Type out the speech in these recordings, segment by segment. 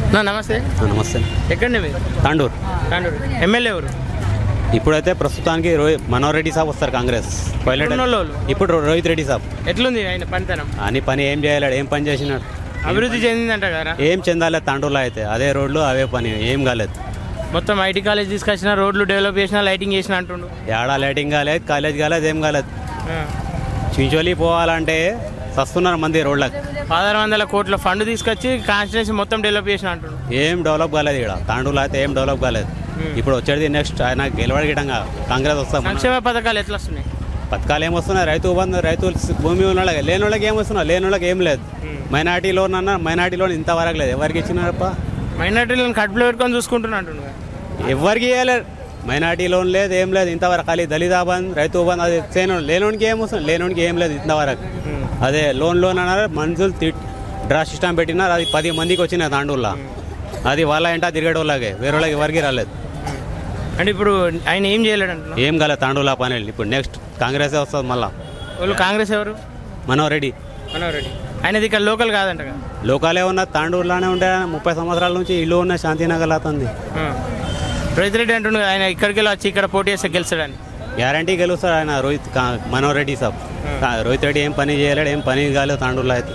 నా నమస్తే ఆ, నమస్తే ఎక్కడండి మీరు తాండూర్ తాండూరు ఎమ్మెల్యే ఎవరు ఇప్పుడైతే ప్రస్తుతానికి రోహి మనోహర్ రెడ్డి సాబ్ వస్తారు కాంగ్రెస్ పైలట్ ఇప్పుడున్న వాళ్ళు? ఇప్పుడు రో- రోహిత్ రెడ్డి సాబ్ ఎట్లుంది ఆయన పనితనం అని పని ఏం చేయలేడు ఏం పని చేసినాడు అభివృద్ధి చెందిందంట కదా ఏం చెందాలేదు తాండూరులో అయితే అదే రోడ్లు అవే పని ఏం కాలేదు మొత్తం ఐటీ కాలేజ్ తీసుకొచ్చిన రోడ్లు డెవలప్ చేసిన లైటింగ్ చేసిన అంటుండు ఏడా లైటింగ్ కాలేదు కాలేజ్ కాలేదు ఏం కాలేదు ఆ. చించోలి పోవాలంటే సస్తున్నారు మంది రోడ్లకు పదహారు వందల కోట్ల ఫండ్ తీసుకొచ్చి కాన్స్టిట్యూన్సీ మొత్తం డెవలప్ చేసిన అంటుండు ఏం డెవలప్ కాలేదు ఇక్కడ తాండూరులో అయితే ఏం డెవలప్ కాలేదు ఇప్పుడు వచ్చేది నెక్స్ట్ ఆయన గెలవడగిటంగా కాంగ్రెస్ వస్తాం సంక్షేమ పథకాలు ఎట్లా వస్తున్నాయి పథకాలు ఏం వస్తున్నాయి రైతు బంధు రైతు భూమి ఉన్న వాళ్ళకి లేని వాళ్ళకి ఏం వస్తున్నాయి లేని వాళ్ళకి ఏం లేదు మైనార్టీ లోన్ అన్న మైనార్టీ లోన్ ఇంతవరకు లేదు ఎవరికి ఇచ్చినారప్ప మైనార్టీలను కడుపులో పెట్టుకొని చూసుకుంటున్నా అంటుండు కదా. ఎవరికి ఇవ్వలేరు మైనార్టీ లోన్ లేదు ఏం లేదు ఇంతవరకు ఖాళీ దళిత బంద్ రైతు బంద్ అది చేయను లేనోనికి ఏం వస్తుంది లేనోనికి ఏం లేదు ఇంతవరకు అదే లోన్ లోన్ అన్నారు మనుషులు తిట్ డ్రా సిస్టమ్ పెట్టినారు అది పది మందికి వచ్చినాయి తాండూరులో అది వాళ్ళ ఎంట తిరిగేటోళ్ళకే వేరే వాళ్ళకి ఎవరికి రాలేదు అంటే ఇప్పుడు ఆయన ఏం చేయలేడు అంటున్నా ఏం కాలేదు తాండూరులో పని ఇప్పుడు నెక్స్ట్ కాంగ్రెసే వస్తుంది మళ్ళా వాళ్ళు కాంగ్రెస్ ఎవరు మనోహర్ రెడ్డి మనోహర్ రెడ్డి ఆయనది ఇక్కడ లోకల్ కాదంట కదా లోకాలే ఉన్న తాండూరులోనే ఉండే ముప్పై సంవత్సరాల నుంచి ఇల్లు ఉన్న శాంతినగర్ అవుతుంది ఆ. రోహిత్ రెడ్డి అంటుండు కదా, ఆయన ఇక్కడికి వెళ్ళి వచ్చి ఇక్కడ పోటీ చేస్తే గెలుస్తాడని గ్యారంటీ గెలుస్తాడు ఆయన రోహిత్ కా- మనోహర్ రెడ్డి సాబ్ కా- రోహిత్ రెడ్డి ఏం పని చేయలేడు ఏం పని కాలేదు తాండూరులో అయితే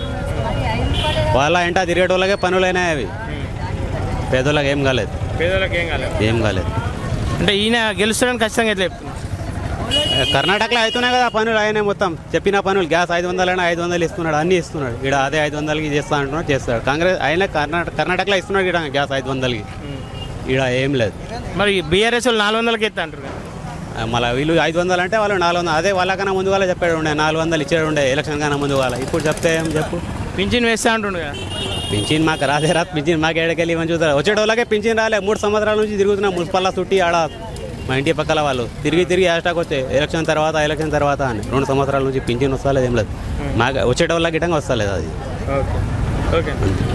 వాళ్ళ ఎంట తిరిగేటోళ్ళకే పనులైనాయి అవి పేదోళ్ళకి ఏం కాలేదు పేదలకు ఏం కాలేదు ఏం కాలేదు అంటే ఈయన గెలుస్తాడని ఖచ్చితంగా ఎట్లా చెప్తున్నా కర్ణాటకలో అవుతున్నాయి కదా పనులు ఆయన మొత్తం చెప్పిన పనులు గ్యాస్ ఐదు వందలైనా ఐదు వందలు ఇస్తున్నాడు అన్నీ ఇస్తున్నాడు ఇక్కడ అదే ఐదు వందలకి చేస్తా అంటున్నాడు చేస్తాడు కాంగ్రెస్ ఆయన కర్ణాటక కర్ణాటకలో ఇస్తున్నాడు ఇక్కడ గ్యాస్ ఐదు వందలకి ఇక్కడ ఏం లేదు మరి బీఆర్ఎస్ వాళ్ళు నాలుగు వందలకి ఎత్తా అంటారు కదా మళ్ళీ వీళ్ళు ఐదు వందలు అంటే వాళ్ళు నాలుగు వందలు అదే వాళ్ళకన్నా ముందు వాళ్ళ చెప్పాడు ఉండే నాలుగు వందలు ఇచ్చాడు ఉండే ఎలక్షన్ కన్నా ముందు వాళ్ళ ఇప్పుడు చెప్తే ఏం చెప్పు పింఛన్ వేస్తా అంటుండు కదా పింఛన్ మాకు రాదే రాదు పింఛన్ మాకు ఏడకెళ్ళి ఇవన్నీ చూస్తారు వచ్చేటోళ్ళకే పింఛన్ రాలే మూడు సంవత్సరాల నుంచి తిరుగుతున్నా మున్సిపల్లా చుట్టి ఆడ మా ఇంటి పక్కల వాళ్ళు తిరిగి తిరిగి హ్యాష్టాగ్ వచ్చాయి ఎలక్షన్ తర్వాత ఎలక్షన్ తర్వాత అని రెండు సంవత్సరాల నుంచి పింఛన్ వస్తలేదు ఏం లేదు మాకు వచ్చేటోళ్ళకి గిట్టంగా వస్తలేదు అది ఓకే ఓకే